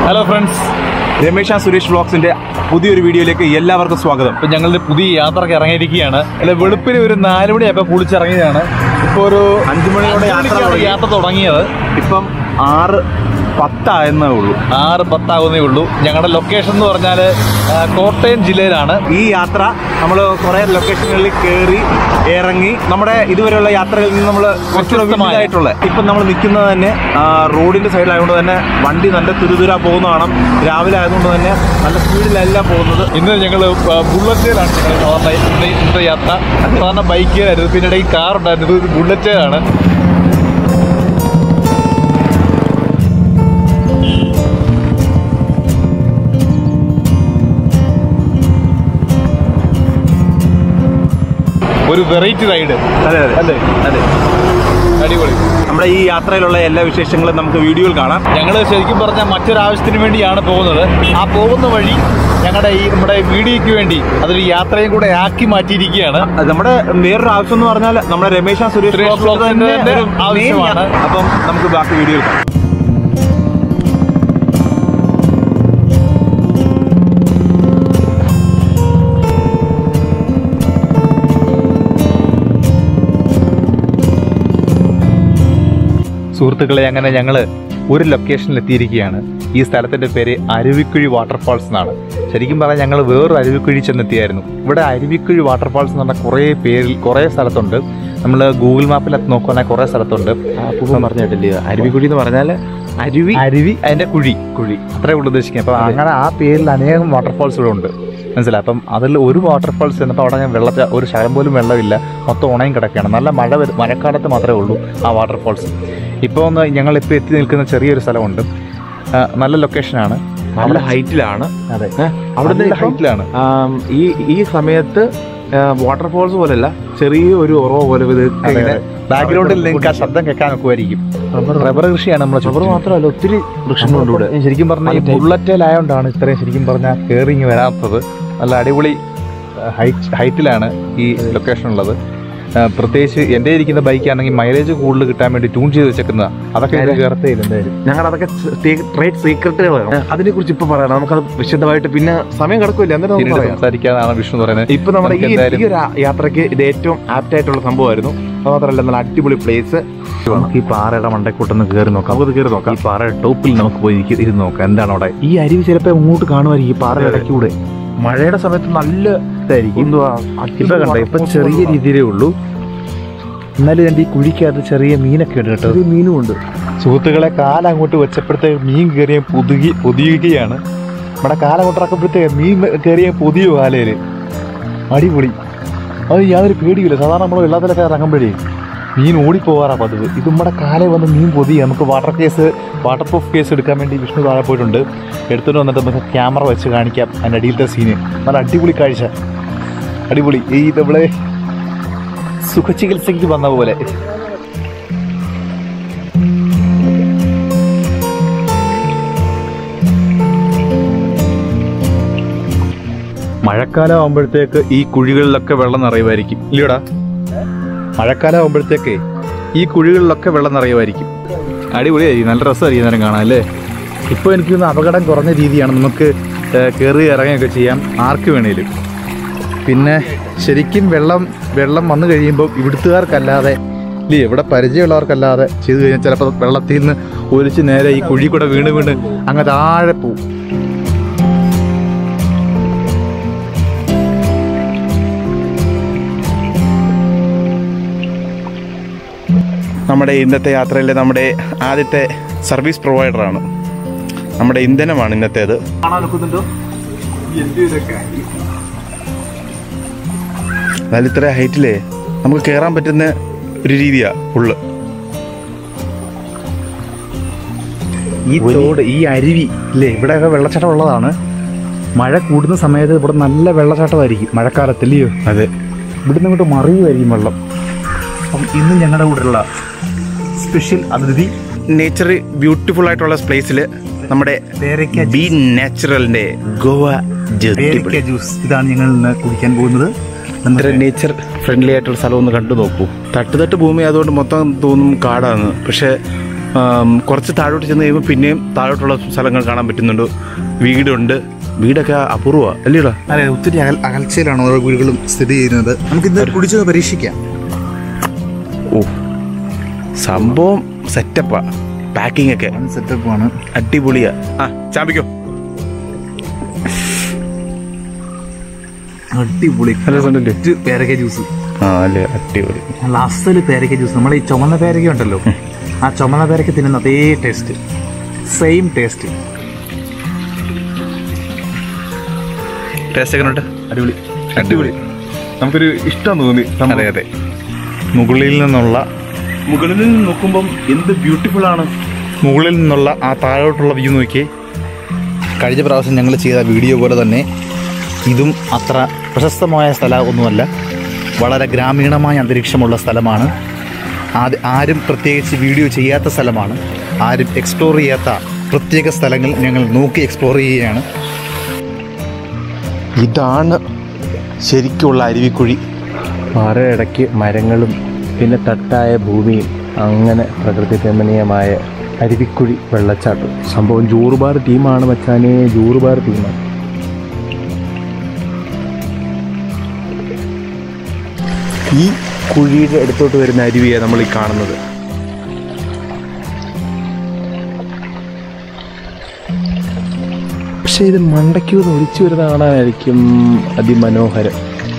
Hello friends Ramesh and Suresh വ്ളോഗ്സിന്റെ പുതിയൊരു വീഡിയോയിലേക്ക് എല്ലാവർക്കും സ്വാഗതം ഇപ്പൊ ഞങ്ങളുടെ പുതിയ യാത്രക്ക് ഇറങ്ങിയിരിക്കുകയാണ് അല്ല വെളുപ്പിന് ഒരു നാല് മണിയപ്പോ കുളിച്ചിറങ്ങിയതാണ് ഇപ്പൊ ഒരു അഞ്ചു മണിയോടെ യാത്ര അഞ്ച് മണിക്കാണ് തുടങ്ങി. യാത്ര തുടങ്ങിയത് ഇപ്പം ആറ് പത്തായെന്നേ ഉള്ളൂ ആറ് പത്താകുന്നേ ഉള്ളൂ ഞങ്ങളുടെ ലൊക്കേഷൻ എന്ന് പറഞ്ഞാൽ കോട്ടയം ജില്ലയിലാണ് ഈ യാത്ര നമ്മൾ കുറെ ലൊക്കേഷനുകളിൽ കയറി ഇറങ്ങി നമ്മുടെ ഇതുവരെയുള്ള യാത്രകളിൽ നിന്ന് നമ്മൾ വ്യത്യസ്തമായ. ആയിട്ടുള്ള ഇപ്പം നമ്മൾ നിൽക്കുന്നത് തന്നെ ആ, റോഡിന്റെ സൈഡിലായതുകൊണ്ട് തന്നെ വണ്ടി നല്ല തുരുതുര പോകുന്ന കാണാം രാവിലെ ആയതുകൊണ്ട് തന്നെ നല്ല സ്പീഡിലല്ല പോകുന്നത് ഇന്ന് ഞങ്ങൾ ബുള്ളറ്റേലാണ് ഞങ്ങൾ സാധാരണ ഇന്ന് ഇന്നത്തെ യാത്ര സാധാരണ ബൈക്കിലായിരുന്നു പിന്നെ ഇടയിൽ കാർ ഉണ്ടായിരുന്നു ഇത് ബുള്ളറ്റേലാണ് ഒരു വെറൈറ്റി റൈഡ് അതെ അതെ അല്ലേ അതെ അടിപൊളി നമ്മുടെ ഈ യാത്രയിലുള്ള എല്ലാ വിശേഷങ്ങളും നമുക്ക് വീഡിയോയിൽ കാണാം ഞങ്ങൾ ശരിക്കും പറഞ്ഞാൽ മറ്റൊരാവശ്യത്തിന് വേണ്ടിയാണ് പോകുന്നത് ആ പോകുന്ന വഴി ഞങ്ങളുടെ ഈ നമ്മുടെ വീഡിയോയ്ക്ക് വേണ്ടി അതൊരു യാത്രയും കൂടെ ആക്കി മാറ്റിയിരിക്കുകയാണ് അത് നമ്മുടെ വേറൊരു ആവശ്യം എന്ന് പറഞ്ഞാൽ നമ്മുടെ രമേശ് ആൻഡ് സുരേഷ് സുരേഷ് വ്ളോഗ്സിന്റെ തന്നെ വ്ളോഗ്സിന്റെ ഒരു main ആവശ്യമാണ്. യാത്ര. അപ്പം നമുക്ക് ബാക്കി വീഡിയോയിൽ കാണാം സുഹൃത്തുക്കളെ അങ്ങനെ ഞങ്ങൾ ഒരു ലൊക്കേഷനിൽ എത്തിയിരിക്കുകയാണ് ഈ സ്ഥലത്തിൻ്റെ പേര് അരുവിക്കുഴി വാട്ടർഫാൾസ് എന്നാണ് ശരിക്കും പറഞ്ഞാൽ ഞങ്ങൾ വേറൊരു അരുവിക്കുഴി ചെന്നെത്തിയായിരുന്നു ഇവിടെ അരുവിക്കുഴി വാട്ടർഫാൾസ് എന്ന് പറഞ്ഞാൽ കുറേ പേരിൽ കുറേ സ്ഥലത്തുണ്ട് നമ്മൾ ഗൂഗിൾ മാപ്പിൽ നോക്കുകയാണെങ്കിൽ കുറേ സ്ഥലത്തുണ്ട് പറഞ്ഞു കേട്ടില്ലേ അരുവിക്കുഴി എന്ന് പറഞ്ഞാൽ അരുവി അരുവി അതിൻ്റെ കുഴി കുഴി അത്രേ ഉള്ളൂ ഉദ്ദേശിക്കുന്നത് അപ്പം അങ്ങനെ ആ പേരിൽ അനേകം വാട്ടർഫാൾസ് ഇവിടെ ഉണ്ട് മനസ്സിലായി അപ്പം അതിൽ ഒരു വാട്ടർഫാൾസ് ചെന്നപ്പോൾ അവിടെ ഞാൻ വെള്ളത്തിൽ ഒരു ശരം പോലും വെള്ളമില്ല മൊത്തം ഉണയും കിടക്കുകയാണ് നല്ല മഴ വരും മഴക്കാലത്ത് മാത്രമേ ഉള്ളൂ ആ വാട്ടർഫാൾസ് ഇപ്പോൾ ഒന്ന് ഞങ്ങളിപ്പോൾ എത്തി നിൽക്കുന്ന ചെറിയൊരു സ്ഥലമുണ്ട് ആ, നല്ല ലൊക്കേഷനാണ് നല്ല ഹൈറ്റിലാണ് അതെ അവിടെ നല്ല ഹൈറ്റിലാണ് ഈ ഈ സമയത്ത് വാട്ടർഫോൾസ് പോലല്ല ചെറിയ ഒരു ഉറവ പോലെ ഇത് ഇങ്ങനെ ബാക്ക്ഗ്രൗണ്ടിൽ നിങ്ങൾക്ക് ആ ശബ്ദം കേൾക്കാൻ ഒക്കുമായിരിക്കും റബ്ബർ കൃഷിയാണ് നമ്മളെ റബ്ബർ ചുറ്റും. മാത്രമല്ല ഒത്തിരി വൃക്ഷങ്ങളുണ്ട് ഇവിടെ ശരിക്കും പറഞ്ഞാൽ ഈ പല type. ബുള്ളറ്റേലായോണ്ടാണ് ഇത്രയും ശരിക്കും പറഞ്ഞാൽ കയറിങ് വരാത്തത് നല്ല അടിപൊളി ഹൈറ്റ് ഹൈറ്റിലാണ് ഈ ലൊക്കേഷൻ ഉള്ളത് ആ, പ്രത്യേകിച്ച് എൻ്റെ ഇരിക്കുന്ന ബൈക്കാണെങ്കിൽ മൈലേജ് കൂടുതൽ കിട്ടാൻ വേണ്ടി ട്യൂൺ ചെയ്ത് വെച്ചേക്കുന്നതാണ് അതൊക്കെ ഇത് കയറത്തേ ഇല്ല എന്തായാലും ഞങ്ങൾ അതൊക്കെ ട്രേഡ് സീക്രട്ടുകളാണ് അതിനെ കുറിച്ച് ഇപ്പൊ പറയാം നമുക്കത് വിശദമായിട്ട് പിന്നെ സമയം കിടക്കില്ല എന്നിട്ട് നമുക്ക് പിന്നീട് പറയാം സംസാരിക്കാനാണ് വിഷ്ണു പറയുന്നത് ഇപ്പൊ നമ്മുടെ ഈ നമുക്ക് എന്തായാലും- ഈ ഒരു യാത്രക്ക് ഇത് ഏറ്റവും ആപ്റ്റ് ആയിട്ടുള്ള സംഭവമായിരുന്നു അത് മാത്രമല്ല നല്ല അടിപൊളി പ്ലേസ് നമുക്ക് ഈ പാറയുടെ മണ്ടക്കൂട്ടൊന്ന് കയറി നോക്കാം നമുക്കത് കയറി നോക്കാം ഈ പാറയുടെ ടോപ്പിൽ നമുക്ക് പോയി ഇരിക്ക- ഇരുന്ന് നോക്കാം എന്താണ് അവിടെ ഈ അരുവി ചിലപ്പോൾ ഇങ്ങോട്ട് കാണുമായിരിക്കും ഈ പാറയുടെ ഇടയ്ക്കൂടെ മഴയുടെ സമയത്ത് നല്ല ഇതായിരിക്കും എന്തുവാ ഇപ്പൊ കണ്ടോ ഇപ്പൊ ചെറിയ രീതിയിലേ ഉള്ളൂ എന്നാലും എൻ്റെ ഈ കുഴിക്കകത്ത് ചെറിയ മീനൊക്കെ ഉണ്ട് കേട്ടോ ഒരു മീനും ഉണ്ട് സുഹൃത്തുക്കളെ കാലങ്ങോട്ട് വെച്ചപ്പോഴത്തേക്ക് മീൻ കയറിയ പുതുകി പൊതിയുകയാണ് നമ്മുടെ കാലങ്ങോട്ട് ഇറക്കുമ്പോഴത്തേക്ക് മീൻ കയറിയ പൊതിയോ കാലയില് അടിപൊളി അത് യാതൊരു പേടിയില്ല സാധാരണ നമ്മൾ വെള്ളത്തിലൊക്കെ ഇറങ്ങുമ്പോഴേ മീൻ ഓടിപ്പോവാറാ പതിവ് ഇത് നമ്മുടെ കാലെ വന്ന് മീൻ പൊതി നമുക്ക് water case water proof case എടുക്കാൻ വേണ്ടി വിഷ്ണു താഴെ പോയിട്ടുണ്ട് എടുത്തിട്ട് വന്നിട്ട് നമുക്ക് ക്യാമറ വെച്ച് കാണിക്കാം അതിൻ്റെ അടിയിലത്തെ സീന് നല്ല അടിപൊളി കാഴ്ച അടിപൊളി ഈ നമ്മളെ സുഖചികിത്സയ്ക്ക് വന്ന പോലെ മഴക്കാലം ആകുമ്പോഴത്തേക്ക് ഈ കുഴികളിലൊക്കെ വെള്ളം നിറയുമായിരിക്കും ഇല്ലയോടാ മഴക്കാലം ആകുമ്പോഴത്തേക്ക് ഈ കുഴികളിലൊക്കെ വെള്ളം നിറയുമായിരിക്കും അടിപൊളിയായിരിക്കും നല്ല രസമായിരിക്കും നേരം കാണാൻ അല്ലേ ഇപ്പോൾ എനിക്ക് തോന്നുന്നു അപകടം കുറഞ്ഞ രീതിയാണ് നമുക്ക് ഏഹ്, കയറി ഇറങ്ങുകയൊക്കെ ചെയ്യാം ആർക്ക് വേണേലും പിന്നെ ശരിക്കും വെള്ളം വെള്ളം വന്നു കഴിയുമ്പോൾ ഇവിടുത്തുകാർക്കല്ലാതെ ഇല്ലേ ഇവിടെ പരിചയമുള്ളവർക്കല്ലാതെ ചെയ്തു കഴിഞ്ഞാൽ ചിലപ്പോൾ വെള്ളത്തിൽ നിന്ന് ഒലിച്ച് നേരെ ഈ കുഴി കൂടെ വീണ് വീണ് അങ്ങ് താഴെ പോവും നമ്മുടെ ഇന്നത്തെ യാത്രയിലെ നമ്മുടെ ആദ്യത്തെ സർവീസ് പ്രൊവൈഡറാണ് നമ്മുടെ ഇന്ധനമാണ് ഇന്നത്തേത് എന്നാലും ഇത്ര ഹൈറ്റിലേ നമുക്ക് കയറാൻ പറ്റുന്ന ഒരു രീതിയാ ഫുള്ള് ഈ തോട് ഈ അരുവി ഇല്ലേ ഇവിടെയൊക്കെ വെള്ളച്ചാട്ടം ഉള്ളതാണ് മഴ കൂടുന്ന സമയത്ത് ഇവിടെ നല്ല വെള്ളച്ചാട്ടമായിരിക്കും മഴക്കാലത്ത് ഇല്ലയോ അതെ ഇവിടുന്ന് ഇങ്ങോട്ട് മറിയുമായിരിക്കും വെള്ളം അപ്പം ഇന്ന് ഞങ്ങളുടെ കൂടെയുള്ള സ്പെഷ്യൽ അതിഥി നേച്ചർ ബ്യൂട്ടിഫുൾ ആയിട്ടുള്ള പ്ലേസിൽ നമ്മുടെ പേരയ്ക്ക ബി നാച്ചുറലിന്റെ ഗോവ പേരയ്ക്ക ജ്യൂസ് ഇതാണ് ഞങ്ങൾ ഇന്ന് കുടിക്കാൻ പോകുന്നത് ഇത്ര നേച്ചർ ഫ്രണ്ട്ലി ആയിട്ടുള്ള സ്ഥലം ഒന്ന് കണ്ടു നോക്കൂ തട്ടുതട്ട് ഭൂമി അതുകൊണ്ട് മൊത്തം തോന്നും കാടാണ് പക്ഷെ ആം, കുറച്ച് താഴോട്ട് ചെന്ന് കഴിയുമ്പോൾ പിന്നെയും താഴോട്ടുള്ള സ്ഥലങ്ങൾ കാണാൻ പറ്റുന്നുണ്ട് വീടുണ്ട് വീടൊക്കെ അപൂർവമാണ് അല്ലേടാ അതെ ഒത്തിരി അകൽ അകൽച്ചയിലാണ് ഓരോ വീടുകളും സ്ഥിതി ചെയ്യുന്നത് നമുക്ക് ഇന്ന് കുടിച്ചത് പരീക്ഷിക്കാം ഓ സംഭവം സെറ്റപ്പാ പാക്കിംഗ് ഒക്കെ വൺ സെറ്റപ്പാണ് അടിപൊളിയാ ആ ചാമ്പിക്കോ അടിപൊളി നല്ല രസമുണ്ടല്ലേ? ഇത് പേരക്ക ജ്യൂസ് ആ അല്ലേ അടിപൊളി ലാസ്റ്റില് പേരക്ക ജ്യൂസ് നമ്മൾ ഈ ചുമന്ന പേരക്ക ഉണ്ടല്ലോ ആ ചുമന്ന പേരക്ക തിന്നുന്ന അതേ ടേസ്റ്റ് സെയിം ടേസ്റ്റ് ടേസ്റ്റ് ഒക്കെ ഉണ്ട് അടിപൊളി അടിപൊളി നമുക്കൊരു ഇഷ്ടം തോന്നി അതെ അതെ മുകളിൽ നിന്നുള്ള മുകളിൽ നിന്ന് നോക്കുമ്പം എന്ത് ബ്യൂട്ടിഫുൾ ആണ് മുകളിൽ നിന്നുള്ള ആ താഴോട്ടുള്ള വ്യൂ നോക്കി കഴിഞ്ഞ പ്രാവശ്യം ഞങ്ങൾ ചെയ്ത വീഡിയോ പോലെ തന്നെ ഇതും അത്ര പ്രശസ്തമായ സ്ഥലമൊന്നുമല്ല വളരെ ഗ്രാമീണമായ അന്തരീക്ഷമുള്ള സ്ഥലമാണ് ആദ്യ ആരും പ്രത്യേകിച്ച് വീഡിയോ ചെയ്യാത്ത സ്ഥലമാണ് ആരും എക്സ്പ്ലോർ ചെയ്യാത്ത പ്രത്യേക സ്ഥലങ്ങൾ ഞങ്ങൾ നോക്കി എക്സ്പ്ലോർ ചെയ്യുകയാണ് ഇതാണ് ശരിക്കുള്ള അരുവിക്കുഴി പാറയിടയ്ക്ക് മരങ്ങളും പിന്നെ തട്ടായ ഭൂമിയും അങ്ങനെ പ്രകൃതി രമണീയമായ അരുവിക്കുഴി വെള്ളച്ചാട്ടം സംഭവം ജൂറുബാർ ടീമാണ് മച്ചാനെ ജൂറുബാർ ടീമാണ് ഈ കുഴിയുടെ അടുത്തോട്ട് വരുന്ന അരുവിയാണ് നമ്മൾ ഈ കാണുന്നത് പക്ഷെ ഇത് മണ്ടയ്ക്ക് നിന്ന് ഒലിച്ചു വരുന്ന കാണാനായിരിക്കും അതിമനോഹരം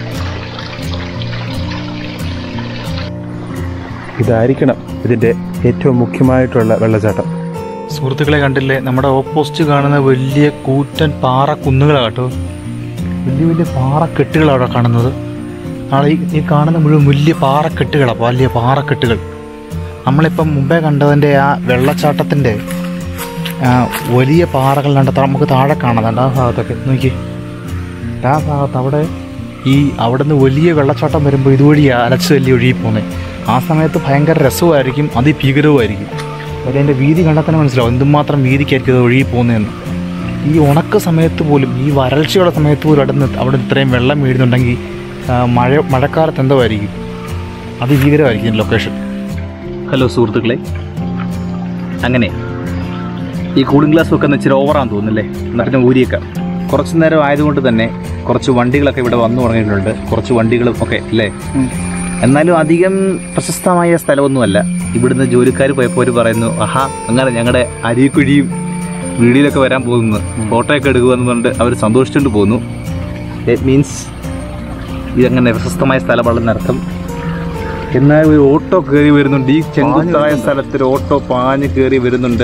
ഇതായിരിക്കണം ഇതിൻ്റെ ഏറ്റവും മുഖ്യമായിട്ടുള്ള വെള്ളച്ചാട്ടം സുഹൃത്തുക്കളെ കണ്ടില്ലേ നമ്മുടെ ഓപ്പോസിറ്റ് കാണുന്ന വലിയ കൂറ്റൻ പാറ കുന്നുകളാണ് കേട്ടോ വലിയ വലിയ പാറക്കെട്ടുകളാണ് അവിടെ കാണുന്നത് നാളെ ഈ- ഈ കാണുന്ന മുഴുവൻ വലിയ പാറക്കെട്ടുകളാണ് വലിയ പാറക്കെട്ടുകൾ നമ്മളിപ്പം മുമ്പേ കണ്ടതിൻ്റെ ആ വെള്ളച്ചാട്ടത്തിൻ്റെ ആ വലിയ പാറകൾ കണ്ട നമുക്ക് താഴെ കാണാം ആ ഭാഗത്തൊക്കെ നോക്കി ആ ഭാഗത്ത് അവിടെ ഈ അവിടുന്ന് വലിയ വെള്ളച്ചാട്ടം വരുമ്പോൾ ഇതുവഴി അലച്ചു തല്ലി ഒഴുകി പോകുന്നത് ആ സമയത്ത് ഭയങ്കര രസവുമായിരിക്കും അതിഭീകരവുമായിരിക്കും അതിൻ്റെ വീതി കണ്ടാൽ തന്നെ മനസ്സിലാവും എന്തുമാത്രം വീതിക്കായിരിക്കും ഇത് ഒഴുകി പോകുന്നതെന്ന് ഈ ഉണക്ക സമയത്ത് പോലും ഈ വരൾച്ചയുള്ള സമയത്ത് പോലും അവിടെ നിന്ന് അവിടെ ഇത്രയും വെള്ളം വീഴുന്നുണ്ടെങ്കിൽ ആ, മഴ മഴക്കാലത്ത് എന്തോ ആയിരിക്കും അതിഭീകരമായിരിക്കും ലൊക്കേഷൻ ഹലോ സുഹൃത്തുക്കളെ അങ്ങനെ ഈ കൂളിംഗ് ഗ്ലാസ് ഒക്കെ ഇച്ചിരി ഓവറാന്ന് തോന്നുന്നല്ലേ എന്നിട്ട് ഊരിയേക്കാം കുറച്ച് നേരം ആയതുകൊണ്ട് തന്നെ കുറച്ച് വണ്ടികളൊക്കെ ഇവിടെ വന്നു തുടങ്ങിയിട്ടുണ്ട് കുറച്ച് വണ്ടികളും ഒക്കെ അല്ലേ എന്നാലും അധികം പ്രശസ്തമായ സ്ഥലമൊന്നുമല്ല ഇവിടുന്ന് ജോലിക്കാർ പോയപ്പോൾ അവർ പറയുന്നു ആഹാ അങ്ങനെ ഞങ്ങളുടെ അരിക്കുഴിയും വീഡിയോയിലൊക്കെ വരാൻ പോകുന്നു ഫോട്ടോ ഒക്കെ എടുക്കുമെന്നുണ്ട് അവർ സന്തോഷിച്ചുകൊണ്ട് പോകുന്നു ഇറ്റ് മീൻസ് ഇതങ്ങനെ പ്രശസ്തമായ സ്ഥലമാണെന്നർത്ഥം എന്നാൽ ഒരു ഓട്ടോ കയറി വരുന്നുണ്ട് ഈ ചെങ്കുത്തായ സ്ഥലത്ത് ഒരു ഓട്ടോ പാഞ്ഞ് കയറി വരുന്നുണ്ട്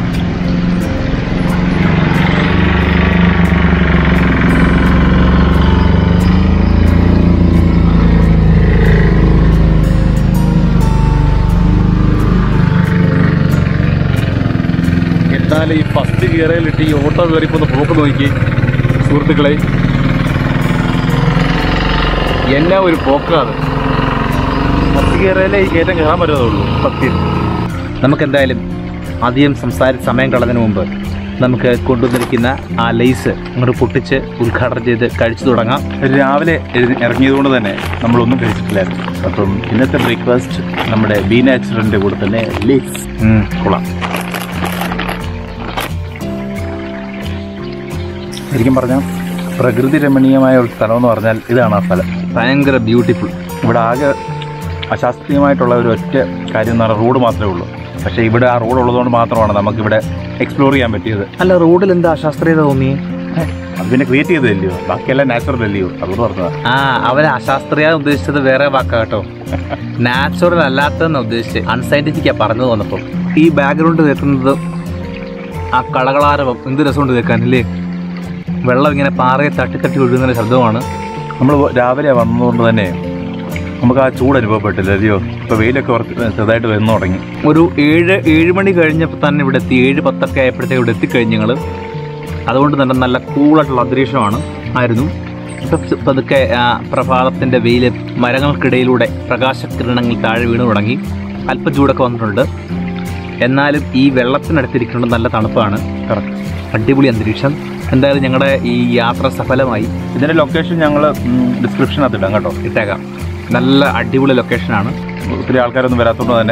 എന്തായാലും ഈ ഫസ്റ്റ് കയറിയിലിട്ട് ഈ ഓട്ടോ കയറിപ്പോ ഒന്ന് പോക്ക് നോക്കി സുഹൃത്തുക്കളെ എന്നാ ഒരു പോക്കാണ് ഫസ്റ്റ് കയറിയാലേ ഈ കയറ്റം കയറാൻ പറ്റുന്നതുള്ളൂ സത്യം നമുക്കെന്തായാലും അധികം സംസാരിച്ച് സമയം കളഞ്ഞതിന് മുമ്പ് നമുക്ക് കൊണ്ടുവന്നിരിക്കുന്ന ആ ലേസ് അങ്ങോട്ട് പൊട്ടിച്ച് ഉദ്ഘാടനം ചെയ്ത് കഴിച്ചു തുടങ്ങാം രാവിലെ എഴുതി ഇറങ്ങിയതുകൊണ്ട് തന്നെ നമ്മളൊന്നും കഴിച്ചിട്ടില്ലായിരുന്നു അപ്പം ഇന്നത്തെ ബ്രേക്ക്ഫാസ്റ്റ് നമ്മുടെ ബി നാച്ചുറലിൻ്റെ കൂടെ തന്നെ ലേസ് കൊള്ളാം ശരിക്കും പറഞ്ഞാൽ പ്രകൃതി രമണീയമായ ഒരു സ്ഥലം എന്ന് പറഞ്ഞാൽ ഇതാണ് ആ സ്ഥലം ഭയങ്കര ബ്യൂട്ടിഫുൾ ഇവിടെ ആകെ അശാസ്ത്രീയമായിട്ടുള്ള ഒരു ഒറ്റ കാര്യം എന്ന് പറഞ്ഞാൽ റോഡ് മാത്രമേ ഉള്ളൂ പക്ഷേ ഇവിടെ ആ റോഡ് ഉള്ളതുകൊണ്ട് മാത്രമാണ് നമുക്കിവിടെ എക്സ്പ്ലോർ ചെയ്യാൻ പറ്റിയത് അല്ല റോഡിൽ എന്താ അശാസ്ത്രീയത തോന്നി അത് പിന്നെ ക്രിയേറ്റ് ചെയ്തതല്ലയോ ബാക്കിയെല്ലാം നാച്ചുറൽ അല്ലയോ അതുകൊണ്ട് പറഞ്ഞതാണ് ആ അവർ അശാസ്ത്രീയ ഉദ്ദേശിച്ചത് വേറെ വാക്കാ കേട്ടോ നാച്ചുറൽ അല്ലാത്തതെന്ന് ഉദ്ദേശിച്ച് അൺസയന്റിഫിക്കാ പറഞ്ഞു തോന്നപ്പോൾ ഈ ബാക്ക്ഗ്രൗണ്ട് കേൾക്കുന്നത് ആ കളകളാരവം എന്ത് രസമുണ്ട് കേൾക്കാൻ അല്ലേ വെള്ളം ഇങ്ങനെ പാറയെ തട്ടി തട്ടി ഒഴുകുന്ന ശബ്ദമാണ് നമ്മൾ രാവിലെ വന്നതുകൊണ്ട് തന്നെ നമുക്ക് ആ ചൂട് അനുഭവപ്പെട്ടില്ല അല്ലയോ ഇപ്പോൾ വെയിലൊക്കെ കുറച്ച് ചെറുതായിട്ട് വന്നു തുടങ്ങി ഒരു ഏഴ് ഏഴ് മണി കഴിഞ്ഞപ്പോൾ തന്നെ ഇവിടെ എത്തി ഏഴ് പത്തൊക്കെ ആയപ്പോഴത്തേക്ക് ഇവിടെ എത്തിക്കഴിഞ്ഞ് ഞങ്ങൾ അതുകൊണ്ട് തന്നെ നല്ല കൂളായിട്ടുള്ള അന്തരീക്ഷമാണ് ആയിരുന്നു ഇപ്പം പതുക്കെ ആ പ്രഭാതത്തിൻ്റെ വെയിൽ മരങ്ങൾക്കിടയിലൂടെ പ്രകാശകിരണങ്ങൾ താഴെ വീണു തുടങ്ങി അല്പം ചൂടൊക്കെ വന്നിട്ടുണ്ട് എന്നാലും ഈ വെള്ളത്തിനടുത്തിരിക്കുന്നത് നല്ല തണുപ്പാണ് കറക്റ്റ് അടിപൊളി അന്തരീക്ഷം എന്തായാലും ഞങ്ങളുടെ ഈ യാത്ര സഫലമായി ഇതിൻ്റെ ലൊക്കേഷൻ ഞങ്ങൾ ഡിസ്ക്രിപ്ഷനകത്ത് ഇടാം കേട്ടോ ഇട്ടേക്കാം നല്ല അടിപൊളി ലൊക്കേഷനാണ് ഒത്തിരി ആൾക്കാരൊന്നും വരാത്തതുകൊണ്ട് തന്നെ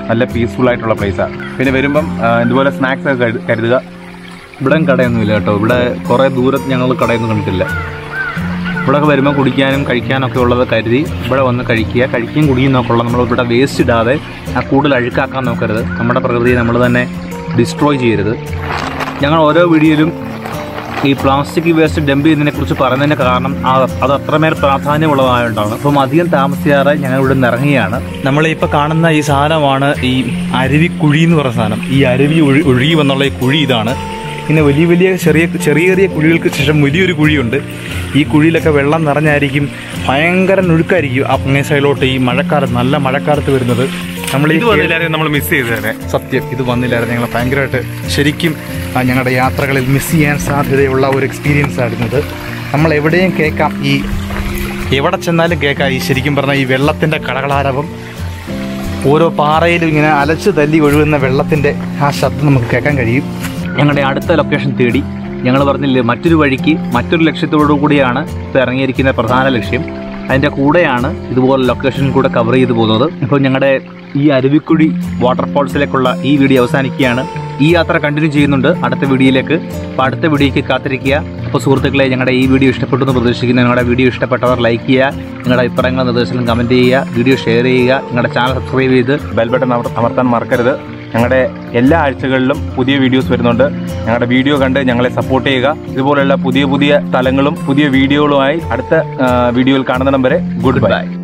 നല്ല പീസ്ഫുൾ ആയിട്ടുള്ള പ്ലേസാണ് പിന്നെ വരുമ്പം ആ, ഇതുപോലെ സ്നാക്സ് ഒക്കെ കരു- കരുതുക ഇവിടെ കടയൊന്നുമില്ല കേട്ടോ ഇവിടെ കുറേ ദൂരത്ത് ഞങ്ങൾ കടയൊന്നും കണ്ടിട്ടില്ല ഇവിടെയൊക്കെ വരുമ്പോൾ കുടിക്കാനും കഴിക്കാനൊക്കെ ഉള്ളത് കരുതി ഇവിടെ വന്ന് കഴിക്കുക കഴിക്കുകയും കുടിയും നോക്കുള്ള നമ്മൾ ഇവിടെ വേസ്റ്റ് ഇടാതെ ആ കൂടുതൽ അഴുക്കാക്കാൻ നോക്കരുത് നമ്മുടെ പ്രകൃതിയെ നമ്മൾ തന്നെ ഡിസ്ട്രോയ് ചെയ്യരുത് ഞങ്ങൾ ഓരോ വീഡിയോയിലും ഈ പ്ലാസ്റ്റിക് വേസ്റ്റ് ഡംപ് ചെയ്യുന്നതിനെ കുറിച്ച് പറയുന്നതിൻ്റെ കാരണം ആ- അത് അത്രമേൽ പ്രാധാന്യമുള്ളതായതുകൊണ്ടാണ് അപ്പം അധികം താമസിയാതെ ഞങ്ങൾ ഇവിടെ നിന്ന് ഇറങ്ങുകയാണ് നമ്മളിപ്പോൾ കാണുന്ന ഈ സാധനമാണ് ഈ അരുവിക്കുഴി എന്ന് പറയുന്ന സാധനം ഈ അരുവി ഒഴി ഒഴുകി വന്നുള്ള ഈ കുഴി ഇതാണ് പിന്നെ വലിയ വലിയ ചെറിയ ചെറിയ ചെറിയ കുഴികൾക്ക് ശേഷം വലിയൊരു കുഴിയുണ്ട് ഈ കുഴിയിലൊക്കെ വെള്ളം നിറഞ്ഞായിരിക്കും ഭയങ്കര ഞൊഴുക്കായിരിക്കും ആ അങ്ങേ സൈഡിലോട്ട് ഈ മഴക്കാലത്ത് നല്ല മഴക്കാലത്ത് വരുന്നത് നമ്മൾ ഈ നമ്മൾ മിസ് ചെയ്തേനെ സത്യം ഇത് വന്നില്ലായിരുന്നു ഞങ്ങൾ ഭയങ്കരമായിട്ട് ശരിക്കും ആ, ഞങ്ങളുടെ യാത്രകളിൽ മിസ് ചെയ്യാൻ സാധ്യതയുള്ള ഒരു എക്സ്പീരിയൻസ് ആയിരുന്നു ഇത് നമ്മൾ എവിടെയും കേൾക്കാം ഈ എവിടെ ചെന്നാലും കേൾക്കാം ഈ ശരിക്കും പറഞ്ഞാൽ ഈ വെള്ളത്തിൻ്റെ കളകളാരവം ഓരോ പാറയിലും ഇങ്ങനെ അലച്ചു തല്ലി ഒഴുകുന്ന വെള്ളത്തിൻ്റെ ആ ശബ്ദം നമുക്ക് കേൾക്കാൻ കഴിയും ഞങ്ങളുടെ അടുത്ത ലൊക്കേഷൻ തേടി ഞങ്ങൾ പറഞ്ഞില്ലേ മറ്റൊരു വഴിക്ക് മറ്റൊരു ലക്ഷ്യത്തോടു കൂടിയാണ് ഇപ്പോൾ ഇറങ്ങിയിരിക്കുന്ന പ്രധാന ലക്ഷ്യം അതിൻ്റെ കൂടെയാണ് ഇതുപോലെ ലൊക്കേഷൻ കൂടെ കവർ ചെയ്തു പോകുന്നത് ഇപ്പോൾ ഞങ്ങളുടെ ഈ അരുവിക്കുഴി വാട്ടർഫോൾസിലേക്കുള്ള ഈ വീഡിയോ അവസാനിക്കുകയാണ് ഈ യാത്ര കണ്ടിന്യൂ ചെയ്യുന്നുണ്ട് അടുത്ത വീഡിയോയിലേക്ക് അപ്പോൾ അടുത്ത വീഡിയോയ്ക്ക് കാത്തിരിക്കുക അപ്പോൾ സുഹൃത്തുക്കളെ ഞങ്ങളുടെ ഈ വീഡിയോ ഇഷ്ടപ്പെട്ടു എന്ന് പ്രതീക്ഷിക്കുന്നു ഞങ്ങളുടെ വീഡിയോ ഇഷ്ടപ്പെട്ടവർ ലൈക്ക് ചെയ്യുക നിങ്ങളുടെ അഭിപ്രായങ്ങളും നിർദ്ദേശങ്ങളും കമൻറ്റ് ചെയ്യുക വീഡിയോ ഷെയർ ചെയ്യുക നിങ്ങളുടെ ചാനൽ സബ്സ്ക്രൈബ് ചെയ്ത് ബെൽ ബട്ടൺ അമർ- അമർത്താൻ മറക്കരുത് ഞങ്ങളുടെ എല്ലാ ആഴ്ചകളിലും പുതിയ വീഡിയോസ് വരുന്നുണ്ട് ഞങ്ങളുടെ വീഡിയോ കണ്ട് ഞങ്ങളെ സപ്പോർട്ട് ചെയ്യുക ഇതുപോലെയുള്ള പുതിയ പുതിയ സ്ഥലങ്ങളും പുതിയ വീഡിയോകളുമായി അടുത്ത ആ, വീഡിയോയിൽ കാണുന്നിടം വരെ ഗുഡ് ബൈ